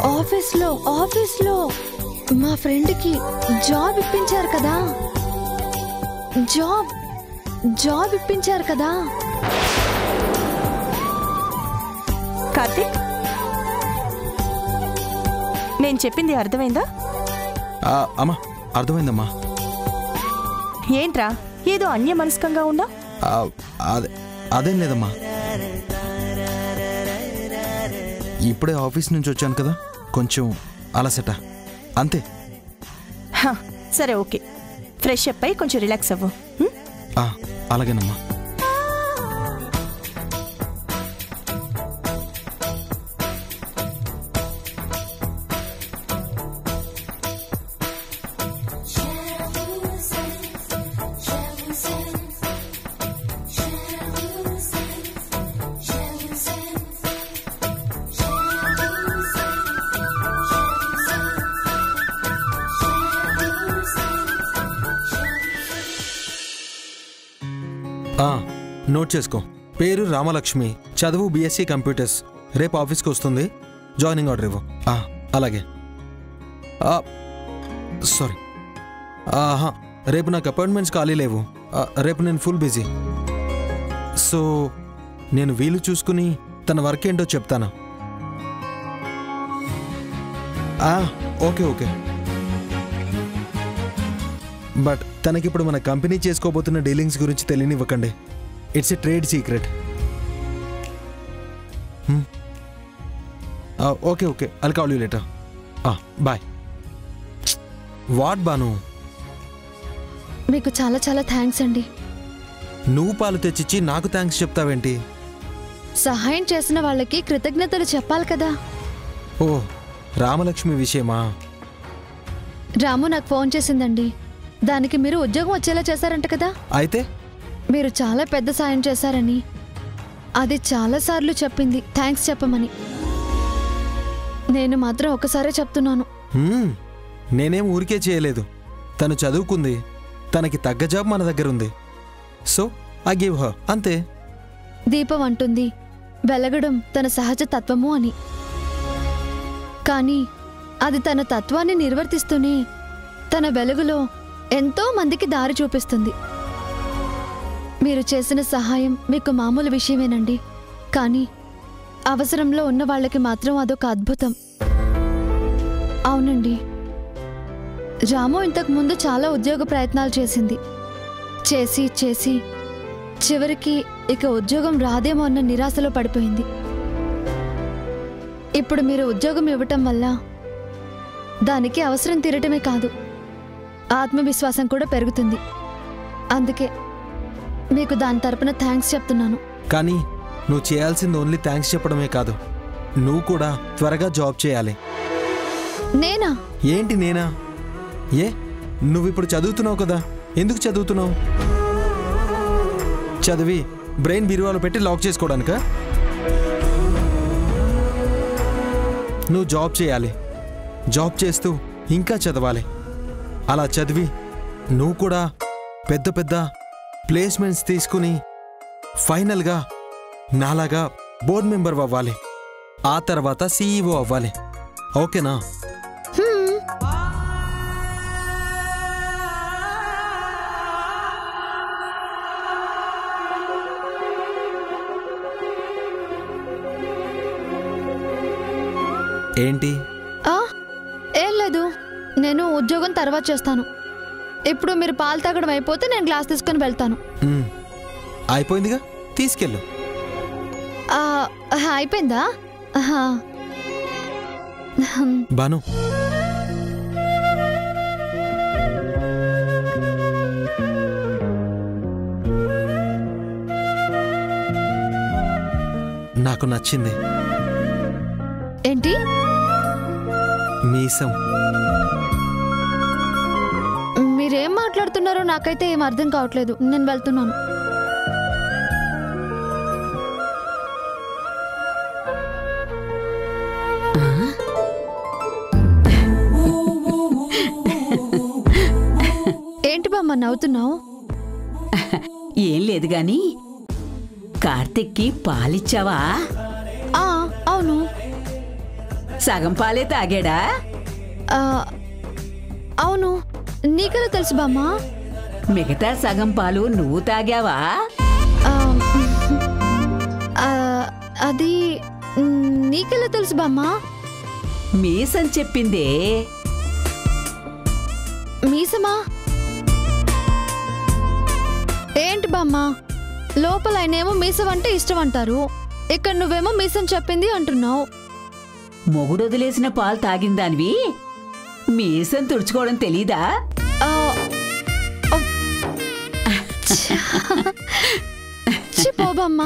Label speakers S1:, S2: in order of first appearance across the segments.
S1: ఆఫీస్లో ఆఫీస్లో మా ఫ్రెండ్కి జాబ్ ఇప్పించారు కదా జాబ్ జాబ్ ఇప్పించారు కదా
S2: కార్తిక్ నేను చెప్పింది అర్థమైందా
S3: ఆ, అమ్మా అర్థమైందమ్మా
S2: ఏంట్రా ఏదో అన్యమనస్కంగా ఉన్నా
S3: ఆ, అదే అదేం లేదమ్మా ఇప్పుడే ఆఫీస్ నుంచి వచ్చాను కదా కొంచెం అలసట అంతే
S2: సరే ఓకే ఫ్రెష్ అప్ అయి కొంచెం రిలాక్స్ అవ్వు హ్మ్?
S3: ఆ, అలాగేనమ్మా ఆ, నోట్ చేసుకో పేరు రామలక్ష్మి చదువు బీఎస్సీ కంప్యూటర్స్ రేపు ఆఫీస్కి వస్తుంది జాయినింగ్ ఆర్డర్ ఇవ్వు ఆ, అలాగే ఆ, సారీ ఆహా రేపు నాకు అపాయింట్మెంట్స్ ఖాళీ లేవు ఆ, రేపు నేను ఫుల్ బిజీ సో నేను వీలు చూసుకుని తన వర్క్ ఏంటో చెప్తాను ఆ, ఓకే ఓకే బట్ తనకిప్పుడు మన కంపెనీ చేసుకోబోతున్న డీలింగ్స్ గురించి తెలియనివ్వకండి it's a trade secret okay okay I'll call you later bye what Bhanu
S1: మీకు చాలా చాలా థ్యాంక్స్ అండి
S3: నువ్వు పాలు తెచ్చిచ్చి నాకు థ్యాంక్స్ చెప్తావేంటి
S1: సహాయం చేసిన వాళ్ళకి కృతజ్ఞతలు చెప్పాలి కదా
S3: ఓ రామలక్ష్మి విషయమా
S1: రాము నాకు ఫోన్ చేసిందండి దానికి మీరు ఉద్యోగం వచ్చేలా చేశారంట కదా
S3: అయితే
S1: మీరు చాలా పెద్ద సాయం చేశారని అది చాలాసార్లు చెప్పింది థ్యాంక్స్ చెప్పమని నేను మాత్రం ఒకసారే చెప్తున్నాను
S3: హ్మ్, నేనేం ఊరికే చేయలేదు తను చదువుకుంది తనకి తగ్గ జాబ్ మన దగ్గర ఉంది సో ఐ గివ్ హర్ అంతే
S1: దీపం అంటుంది వెలగడం తన సహజ తత్వము అని కానీ అది తన తత్వాన్ని నిర్వర్తిస్తూనే తన వెలుగులో ఎంతో మందికి దారి చూపిస్తుంది మీరు చేసిన సహాయం మీకు మామూలు విషయమేనండి కానీ అవసరంలో ఉన్న వాళ్ళకి మాత్రం అదొక అద్భుతం అవునండి రాము ఇంతకు ముందు చాలా ఉద్యోగ ప్రయత్నాలు చేసింది చేసి చేసి చివరికి ఇక ఉద్యోగం రాదేమో అన్న నిరాశలో పడిపోయింది ఇప్పుడు మీరు ఉద్యోగం ఇవ్వటం వల్ల దానికి అవసరం తీరటమే కాదు ఆత్మవిశ్వాసం కూడా పెరుగుతుంది అందుకే మీకు దాని తరపున థ్యాంక్స్ చెప్తున్నాను
S3: కానీ నువ్వు చేయాల్సింది ఓన్లీ థ్యాంక్స్ చెప్పడమే కాదు నువ్వు కూడా త్వరగా జాబ్ చేయాలి
S1: నేనా
S3: ఏంటి నేనా ఏ నువ్వు ఇప్పుడు చదువుతున్నావు కదా ఎందుకు చదువుతున్నావు చదివి బ్రెయిన్ బీరువాలో పెట్టి లాక్ చేసుకోవడానికా నువ్వు జాబ్ చేయాలి జాబ్ చేస్తూ ఇంకా చదవాలి అలా చదివి నువ్వు కూడా పెద్ద పెద్ద ప్లేస్మెంట్స్ తీసుకుని ఫైనల్గా నాలాగా బోర్డ్ మెంబర్ అవ్వాలి ఆ తర్వాత సీఈఓ అవ్వాలి ఓకేనా
S1: హ్మ్,
S3: ఏంటి
S1: ఆ, ఏం లేదు నేను ఉద్యోగం తర్వాత చేస్తాను ఇప్పుడు మీరు పాలు తాగడం అయిపోతే నేను గ్లాస్ తీసుకొని వెళ్తాను
S3: మ్మ్. అయిపోయిందిగా తీసుకెళ్ళు
S1: ఆ, అయిపోయిందా ఆహా. హ్మ్.
S3: బాను నాకు నచ్చింది
S1: ఏంటి
S3: మీసం
S1: మీరేం మాట్లాడుతున్నారో నాకైతే ఏం అర్థం కావట్లేదు నేను వెళ్తున్నాను ఏంటి బామ్మ నవ్వుతున్నావు
S4: ఏం లేదు గాని కార్తిక్కి పాలిచ్చావా
S1: ఆ అవును
S4: సగం పాలే తాగాడా
S1: ఆ, అవును నీకెలా తెలుసు బామ్మా
S4: మిగతా సగం పాలు నువ్వు తాగావా
S1: ఆ, ఆ, అది నీకెలా తెలుసు బామ్మా
S4: మీసని చెప్పిందే
S1: మీసమా ఏంటి బామ్మా లోపల ఆయనేమో మీసం అంటే ఇష్టం అంటారు ఇక్కడ నువ్వేమో మీసం చెప్పింది అంటున్నావు
S4: మొగుడు వదిలేసిన పాలు తాగిందానివి మీసం తుడుచుకోవడం తెలీదా
S1: ఆ, ఓ. ఛీ, పో బామ్మా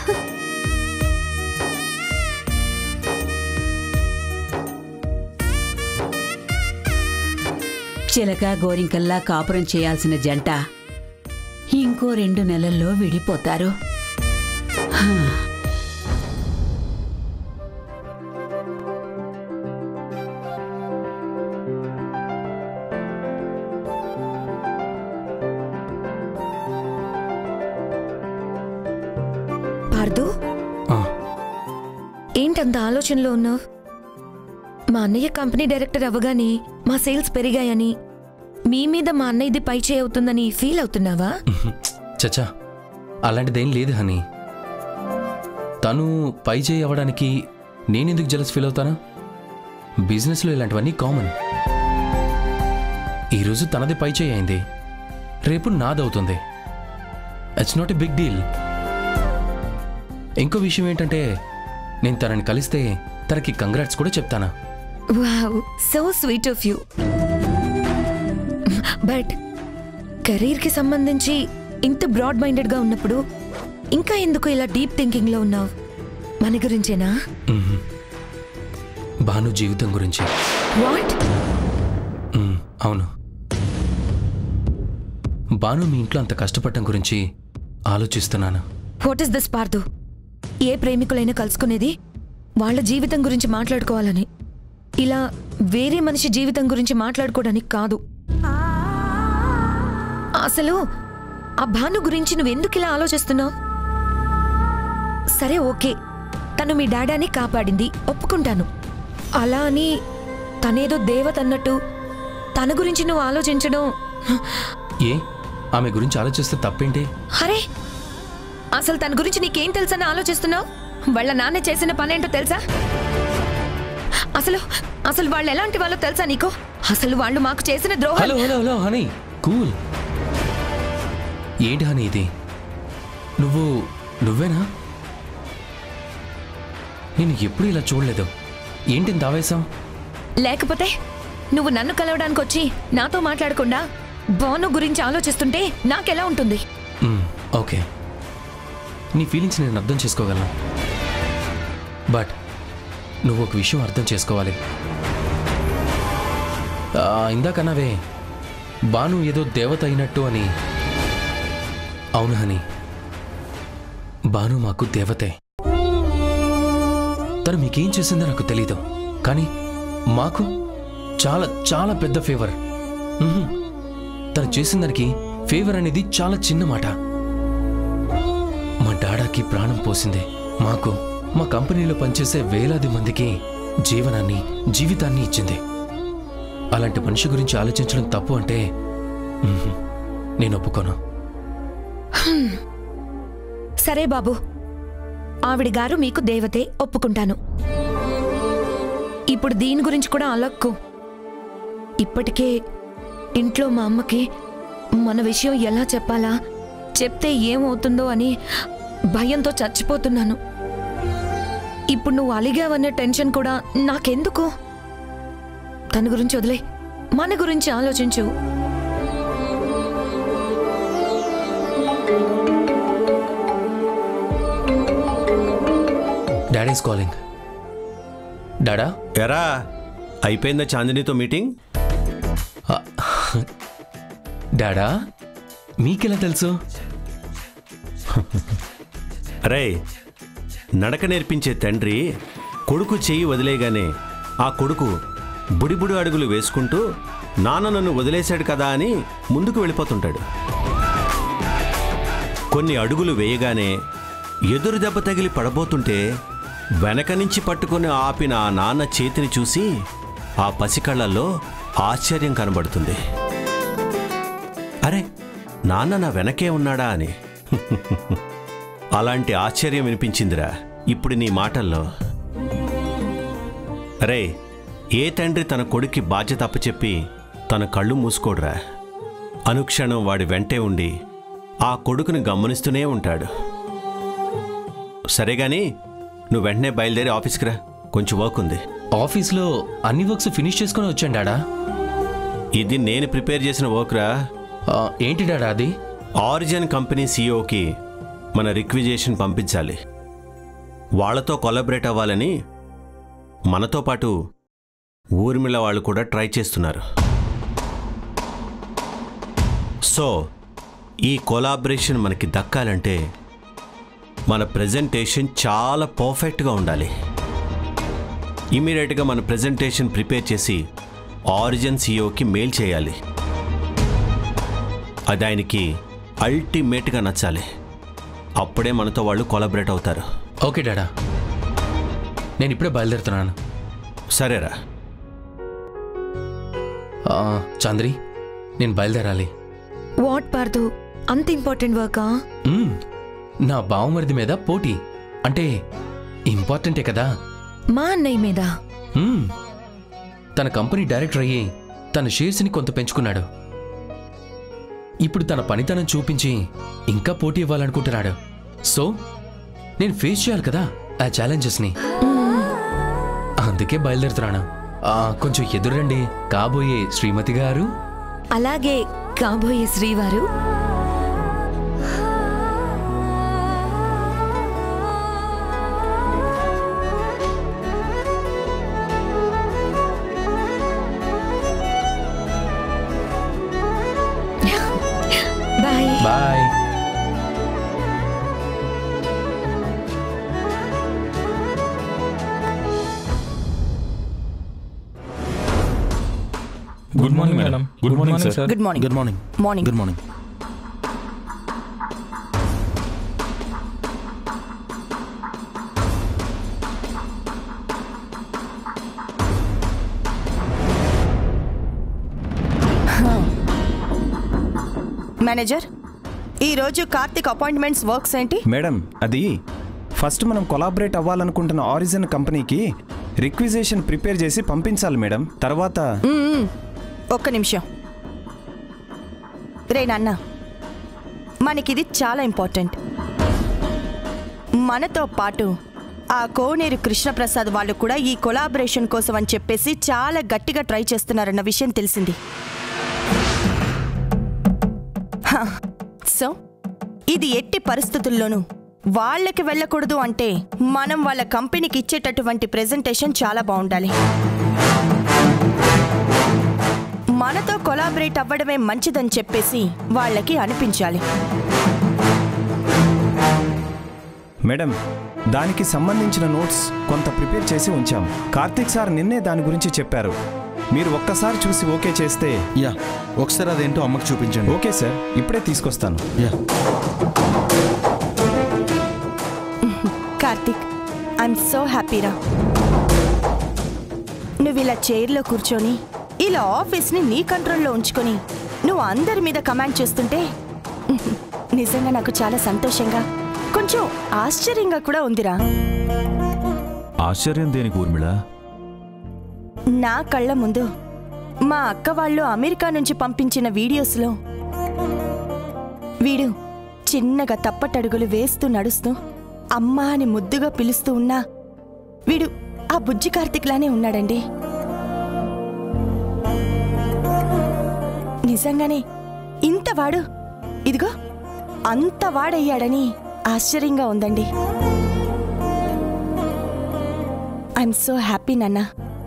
S4: చిలక గోరింకల్లా కాపురం చేయాల్సిన జంట ఇంకో రెండు నెలల్లో విడిపోతారు హా.
S5: పార్దు
S3: ఆ,
S5: ఏంటంత ఆలోచనలో ఉన్నావు మా అన్నయ్య కంపెనీ డైరెక్టర్ అవ్వగానే మా సేల్స్ పెరిగాయని మీ మీద మా అన్నయ్యది పై చేయి అవుతుందని ఫీల్ అవుతున్నావా
S6: చచ్చా అలాంటిదేం లేదు హనీ తను పై చేయి అవ్వడానికి నేనెందుకు జలస్ ఫీల్ అవుతానా బిజినెస్లో ఇలాంటివన్నీ కామన్ ఈరోజు తనది పై చేయి అయింది రేపు నాదవుతుంది it's not a big deal ఇంకో విషయం ఏంటంటే నేను తనని కలిస్తే తనకి కంగ్రాట్స్ కూడా చెప్తానా
S5: wow so sweet of you but కెరీర్కి సంబంధించి ఇంత బ్రాడ్ మైండెడ్గా ఉన్నప్పుడు ఇంకా ఎందుకు ఇలా డీప్ థింకింగ్లో ఉన్నావు మన గురించేనా
S6: మ్మ్. భాను జీవితం గురించి
S5: వాట్
S6: మ్మ్, అవును భాను మీ ఇంట్లో అంత కష్టపడటం గురించి ఆలోచిస్తున్నాను
S5: వాట్ ఇస్ దిస్ పార్దు ఏ ప్రేమికులైనా కలుసుకునేది వాళ్ళ జీవితం గురించి మాట్లాడుకోవాలని ఇలా వేరే మనిషి జీవితం గురించి మాట్లాడుకోవడానికి కాదు అసలు ఆ భాను గురించి నువ్వెందుకు ఇలా ఆలోచిస్తున్నావు సరే ఓకే తను మీ డాడాని కాపాడింది ఒప్పుకుంటాను అలా అని తనేదో దేవత అన్నట్టు తన గురించి నువ్వు ఆలోచించడం
S6: ఏ ఆమె గురించి ఆలోచిస్తే తప్పేంటి
S5: అరే అసలు తన గురించి నీకేం తెలుసని ఆలోచిస్తున్నావు వాళ్ళ నాన్న చేసిన పనేంటో తెలుసా అసలు అసలు వాళ్ళు ఎలాంటి వాళ్ళో తెలుసా నీకు అసలు వాళ్ళు మాకు చేసిన ద్రోహం
S6: hello hello hello honey cool ఏంటి హనీ ఇది నువ్వు నువ్వేనా నేను ఎప్పుడు ఇలా చూడలేదు ఏంటి ఇంత ఆవేశం
S5: లేకపోతే నువ్వు నన్ను కలవడానికి వచ్చి నాతో మాట్లాడకుండా బాను గురించి ఆలోచిస్తుంటే నాకెలా ఉంటుంది
S6: మ్మ్, ఓకే నీ ఫీలింగ్స్ నేను అర్థం చేసుకోగలను బట్ నువ్వు ఒక విషయం అర్థం చేసుకోవాలి ఆ, ఇందాకన్నావే బాను ఏదో దేవత అయినట్టు అని అవును హని బాను మాకు దేవతే తను మీకేం చేసిందో నాకు తెలీదు కానీ మాకు చాలా చాలా పెద్ద ఫేవర్ మ్హూ. తను చేసిన దానికి ఫేవర్ అనేది చాలా చిన్న మాట మా డాడాకి ప్రాణం పోసింది మాకు మా కంపెనీలో పనిచేసే వేలాది మందికి జీవనాన్ని జీవితాన్ని ఇచ్చింది అలాంటి మనిషి గురించి ఆలోచించడం తప్పు అంటే మ్హూ, నేను ఒప్పుకోను
S5: సరే బాబు ఆవిడ గారు మీకు దేవతే ఒప్పుకుంటాను ఇప్పుడు దీని గురించి కూడా అలక్కు ఇప్పటికే ఇంట్లో మా అమ్మకి మన విషయం ఎలా చెప్పాలా చెప్తే ఏమవుతుందో అని భయంతో చచ్చిపోతున్నాను ఇప్పుడు నువ్వు అలిగావన్న టెన్షన్ కూడా నాకెందుకు తన గురించి వదిలే మన గురించి ఆలోచించు
S6: డాడీస్ కాలింగ్ డాడా
S7: ఎరా అయిపోయిందా చాందినితో మీటింగ్
S6: ఆ, డాడా మీకెలా తెలుసు
S7: రే నడక నేర్పించే తండ్రి కొడుకు చెయ్యి వదిలేగానే ఆ కొడుకు బుడిబుడి అడుగులు వేసుకుంటూ నాన్న నన్ను వదిలేశాడు కదా అని ముందుకు వెళ్ళిపోతుంటాడు కొన్ని అడుగులు వేయగానే ఎదురు దెబ్బ తగిలి పడబోతుంటే వెనక నుంచి పట్టుకుని ఆపిన ఆ నాన్న చేతిని చూసి ఆ పసికళ్ళల్లో ఆశ్చర్యం కనబడుతుంది అరే నాన్న నా వెనకే ఉన్నాడా అని అలాంటి ఆశ్చర్యం వినిపించిందిరా ఇప్పుడు నీ మాటల్లో అరే ఏ తండ్రి తన కొడుక్కి బాధ్యత అప్పచెప్పి తన కళ్ళు మూసుకోడురా అనుక్షణం వాడి వెంటే ఉండి ఆ కొడుకుని గమనిస్తూనే ఉంటాడు సరే గాని నువ్వు వెంటనే బయలుదేరి ఆఫీస్కి రా కొంచెం వర్క్ ఉంది
S6: ఆఫీస్లో అన్ని వర్క్స్ ఫినిష్ చేసుకొని వచ్చాను డాడా
S7: ఇది నేను ప్రిపేర్ చేసిన వర్క్ రా
S6: ఆ, ఏంటి డాడా అది
S7: ఆరిజిన్ కంపెనీ సీఈఓకి మన రిక్విజేషన్ పంపించాలి వాళ్ళతో కొలాబరేట్ అవ్వాలని మనతో పాటు ఊర్మిళ వాళ్ళు కూడా ట్రై చేస్తున్నారు సో ఈ కొలాబరేషన్ మనకి దక్కాలంటే మన ప్రజెంటేషన్ చాలా పర్ఫెక్ట్గా ఉండాలి ఇమీడియట్గా మన ప్రజెంటేషన్ ప్రిపేర్ చేసి ఆరిజిన్ సీఈఓకి మెయిల్ చేయాలి అది ఆయనకి అల్టిమేట్గా నచ్చాలి అప్పుడే మనతో వాళ్ళు కొలాబరేట్ అవుతారు
S6: ఓకే డాడా నేను ఇప్పుడే బయలుదేరుతున్నాను
S7: సరేరా
S6: ఆ, చాంద్రి నేను బయలుదేరాలి
S5: వాట్ పార్దు అంత ఇంపార్టెంట్ వర్కా
S6: మ్మ్. నా బావమరిది మీద పోటీ అంటే ఇంపార్టెంటే కదా
S5: మా అన్నయ్య మీద
S6: మ్మ్. తన కంపెనీ డైరెక్టర్ అయ్యి తన షేర్స్ని కొంత పెంచుకున్నాడు ఇప్పుడు తన పనితనం చూపించి ఇంకా పోటీ ఇవ్వాలనుకుంటున్నాడు సో నేను ఫేస్ చేయాలి కదా ఆ ఛాలెంజెస్ని అందుకే బయలుదేరుతున్నాను ఆ, కొంచెం ఎదురండి కాబోయే శ్రీమతి గారు
S5: అలాగే కాబోయే శ్రీవారు bye
S6: bye
S8: good morning madam good morning sir
S2: good morning
S3: good morning
S2: morning
S3: good morning
S2: manager ఈరోజు కార్తిక్ అపాయింట్మెంట్స్ వర్క్స్ ఏంటి
S8: మేడం అది ఫస్ట్ మనం కొలాబరేట్ అవ్వాలనుకుంటున్న ఆరిజిన్ కంపెనీకి రిక్విజేషన్ ప్రిపేర్ చేసి పంపించాలి మేడం తర్వాత
S2: మ్మ్. ఒక్క నిమిషం రే నాన్న మనకిది చాలా ఇంపార్టెంట్ మనతో పాటు ఆ కోనేరు కృష్ణప్రసాద్ వాళ్ళు కూడా ఈ కొలాబరేషన్ కోసం అని చెప్పేసి చాలా గట్టిగా ట్రై చేస్తున్నారన్న విషయం తెలిసింది హ, సో ఇది ఎట్టి పరిస్థితుల్లోనూ వాళ్ళకి వెళ్ళకూడదు అంటే మనం వాళ్ళ కంపెనీకి ఇచ్చేటటువంటి ప్రెజెంటేషన్ చాలా బాగుండాలి మనతో కొలాబరేట్ అవ్వడమే మంచిదని చెప్పేసి వాళ్ళకి అనిపించాలి
S8: మేడం దానికి సంబంధించిన నోట్స్ కొంత ప్రిపేర్ చేసి ఉంచాం కార్తిక్ సార్ నిన్నే దాని గురించి చెప్పారు మీరు ఒక్కసారి చూసి ఓకే చేస్తే
S3: యా ఒకసారి అదేంటో అమ్మకి చూపించండి
S8: ఓకే సార్ ఇప్పుడే తీసుకొస్తాను
S3: యా
S2: కార్తిక్ ఐఎమ్ సో హ్యాపీరా నువ్వు ఇలా చైర్లో కూర్చొని ఇలా ఆఫీస్ని నీ కంట్రోల్లో ఉంచుకొని నువ్వు అందరి మీద కమాండ్ చేస్తుంటే నిజంగా నాకు చాలా సంతోషంగా కొంచెం ఆశ్చర్యంగా కూడా ఉందిరా
S9: ఆశ్చర్యం దేనికి ఊర్మిళ
S2: నా కళ్ళ ముందు మా అక్క వాళ్ళు అమెరికా నుంచి పంపించిన వీడియోస్లో వీడు చిన్నగా తప్పటడుగులు వేస్తూ నడుస్తూ అమ్మా అని ముద్దుగా పిలుస్తూ ఉన్నా వీడు ఆ బుజ్జి కార్తిక్లానే ఉన్నాడండి నిజంగానే ఇంత వాడు ఇదిగో అంత వాడయ్యాడని ఆశ్చర్యంగా ఉందండి ఐఎమ్ సో హ్యాపీ నాన్న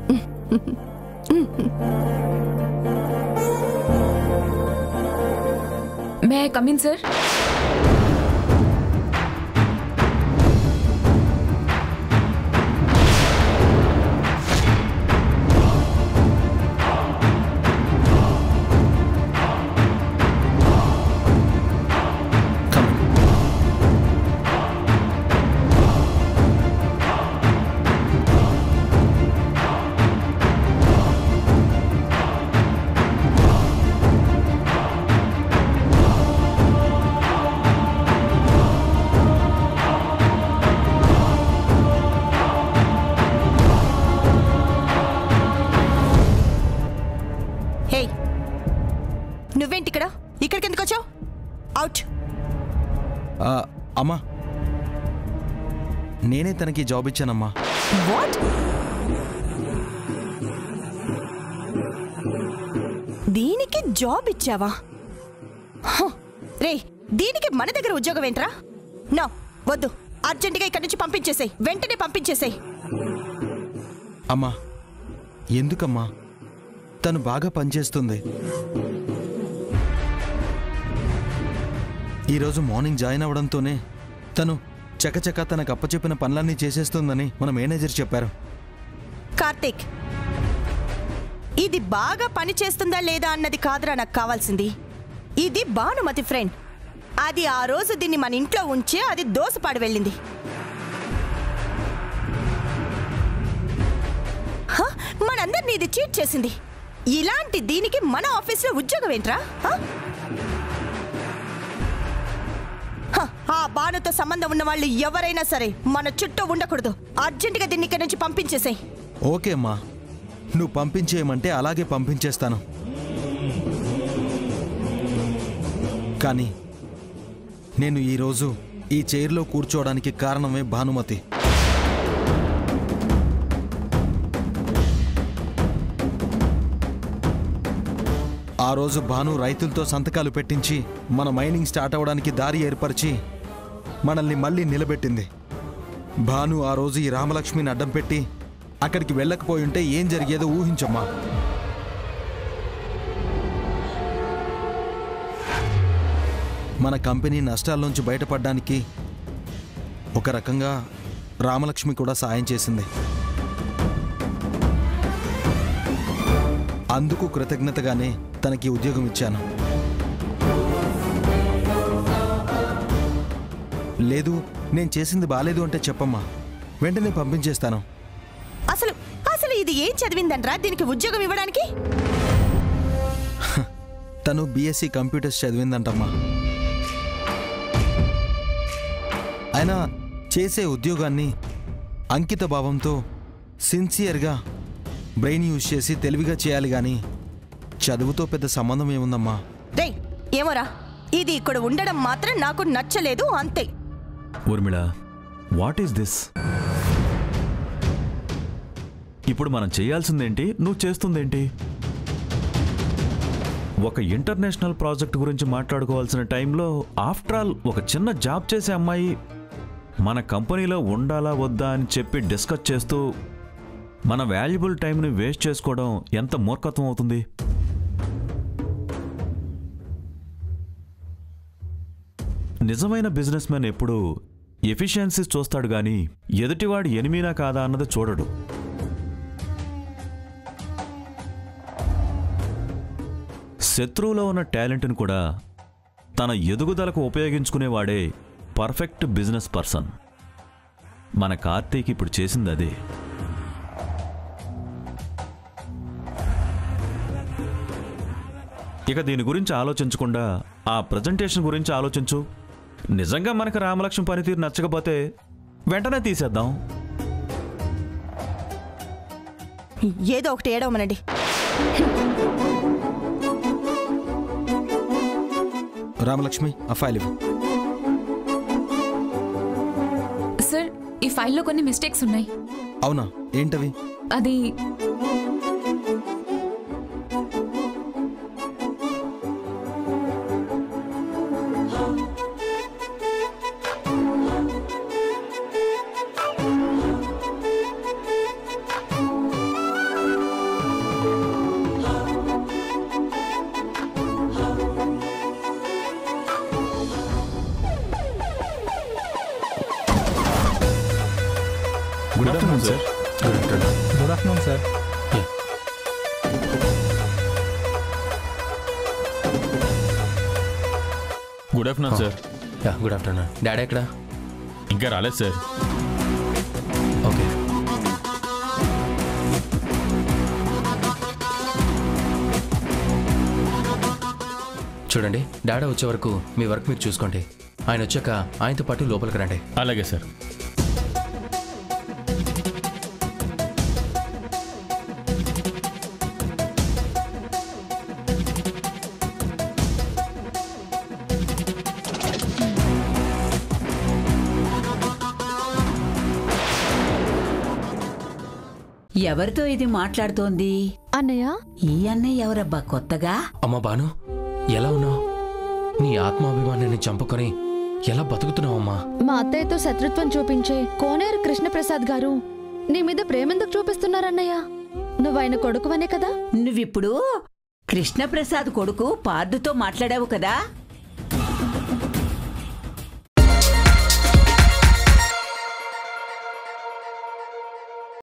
S5: may come in sir
S3: Come in. ఆ, అమ్మా నేనే తనకి జాబ్ ఇచ్చానమ్మా
S2: వాట్ దీనికి జాబ్ ఇచ్చావా హ, రే దీనికి మన దగ్గర ఉద్యోగం ఏంట్రా నో వద్దు అర్జెంటుగా ఇక్కడి నుంచి పంపించేసేయ్ వెంటనే పంపించేసేయ్
S3: అమ్మా ఎందుకమ్మా తను బాగా పనిచేస్తుంది ఈరోజు మార్నింగ్ జాయిన్ అవ్వడంతోనే తను చకచక తనకు అప్పచెప్పిన పనులన్నీ చేసేస్తుందని మన మేనేజర్ చెప్పారు
S2: కార్తీక్ ఇది బాగా పని చేస్తుందా లేదా అన్నది కాదురా నాకు కావాల్సింది ఇది భానుమతి ఫ్రెండ్ అది ఆ రోజు దీన్ని మన ఇంట్లో ఉంచి అది దోసపాడు వెళ్ళింది హ? మనందరినీ ఇది చీట్ చేసింది ఇలాంటి దీనికి మన ఆఫీస్లో ఉద్యోగం ఏంట్రా హ? హ, ఆ బాణతో సంబంధం ఉన్న వాళ్ళు ఎవరైనా సరే మన చుట్టూ ఉండకూడదు అర్జెంటుగా దీన్ని ఇక్కడి నుంచి పంపించేసేయ్
S3: ఓకే అమ్మా నువ్వు పంపించేయమంటే అలాగే పంపించేస్తాను కానీ నేను ఈరోజు ఈ చైర్లో కూర్చోవడానికి కారణమే భానుమతి ఆ రోజు భాను రైతులతో సంతకాలు పెట్టించి మన మైనింగ్ స్టార్ట్ అవ్వడానికి దారి ఏర్పరిచి మనల్ని మళ్ళీ నిలబెట్టింది భాను ఆ రోజు ఈ రామలక్ష్మిని అడ్డం పెట్టి అక్కడికి వెళ్ళకపోయి ఉంటే ఏం జరిగేదో ఊహించమ్మా మన కంపెనీ నష్టాల్లోంచి బయటపడడానికి ఒక రకంగా రామలక్ష్మి కూడా సాయం చేసింది అందుకు కృతజ్ఞతగానే తనకి ఉద్యోగం ఇచ్చాను లేదు నేను చేసింది బాలేదు అంటే చెప్పమ్మా వెంటనే పంపించేస్తాను
S2: అసలు అసలు ఇది ఏం చదివిందనరా దీనికి ఉద్యోగం ఇవ్వడానికి
S3: తను బీఎస్సీ కంప్యూటర్స్ చదివిందంటమ్మా ఆయన చేసే ఉద్యోగాన్ని అంకిత భావంతో సిన్సియర్గా బ్రెయిన్ యూజ్ చేసి తెలివిగా చేయాలి కానీ చదువుతో పెద్ద సంబంధం ఏముందమ్మా
S2: రేయ్ ఏమోరా ఇది ఇక్కడ ఉండడం మాత్రం నాకు నచ్చలేదు అంతే
S9: ఊర్మిళ వాట్ ఈస్ దిస్ ఇప్పుడు మనం చేయాల్సిందేంటి నువ్వు చేస్తుందేంటి ఒక ఇంటర్నేషనల్ ప్రాజెక్ట్ గురించి మాట్లాడుకోవాల్సిన టైంలో ఆఫ్టర్ ఆల్ ఒక చిన్న జాబ్ చేసే అమ్మాయి మన కంపెనీలో ఉండాలా వద్దా అని చెప్పి డిస్కస్ చేస్తూ మన వాల్యుబుల్ టైంని వేస్ట్ చేసుకోవడం ఎంత మూర్ఖత్వం అవుతుంది నిజమైన బిజినెస్ మ్యాన్ ఎప్పుడూ ఎఫిషియన్సీస్ చూస్తాడు గాని ఎదుటివాడు ఎనిమినా కాదా అన్నది చూడడు శత్రువులో ఉన్న టాలెంట్ని కూడా తన ఎదుగుదలకు ఉపయోగించుకునేవాడే పర్ఫెక్ట్ బిజినెస్ పర్సన్ మన కార్తీక్ ఇప్పుడు చేసింది అదే ఇక దీని గురించి ఆలోచించకుండా ఆ ప్రజెంటేషన్ గురించి ఆలోచించు నిజంగా మనకు రామలక్ష్మి పనితీరు నచ్చకపోతే వెంటనే తీసేద్దాం
S2: ఏదో ఒకటి ఏడవమనండి
S3: రామలక్ష్మి ఆ ఫైల్ ఇవ్వు
S10: సార్ ఈ ఫైల్లో కొన్ని మిస్టేక్స్ ఉన్నాయి
S3: అవునా ఏంటవి
S10: అది
S9: good afternoon sir
S11: good afternoon sir
S12: good afternoon sir
S6: yeah good afternoon daddy ఎక్కడ
S12: ఇంకా రాలేదు సార్
S6: ఓకే చూడండి డాడీ వచ్చే వరకు మీ వర్క్ మీరు చూసుకోండి ఆయన వచ్చాక ఆయనతో పాటు లోపలికి రండి
S12: అలాగే సార్
S4: ఎవరితో ఇది మాట్లాడుతోంది
S1: అన్నయ్య
S4: ఈ అన్నయ్య ఎవరబ్బా కొత్తగా
S6: అమ్మా బాను ఎలా ఉన్నావు నీ ఆత్మాభిమానాన్ని చంపుకొని ఎలా బతుకుతున్నావమ్మా
S1: మా అత్తయ్యతో శత్రుత్వం చూపించే కోనేరు కృష్ణప్రసాద్ గారు నీ మీద ప్రేమెందుకు చూపిస్తున్నారన్నయ్య నువ్వైన కొడుకువనే కదా
S4: నువ్విప్పుడు కృష్ణప్రసాద్ కొడుకు పార్దుతో మాట్లాడావు కదా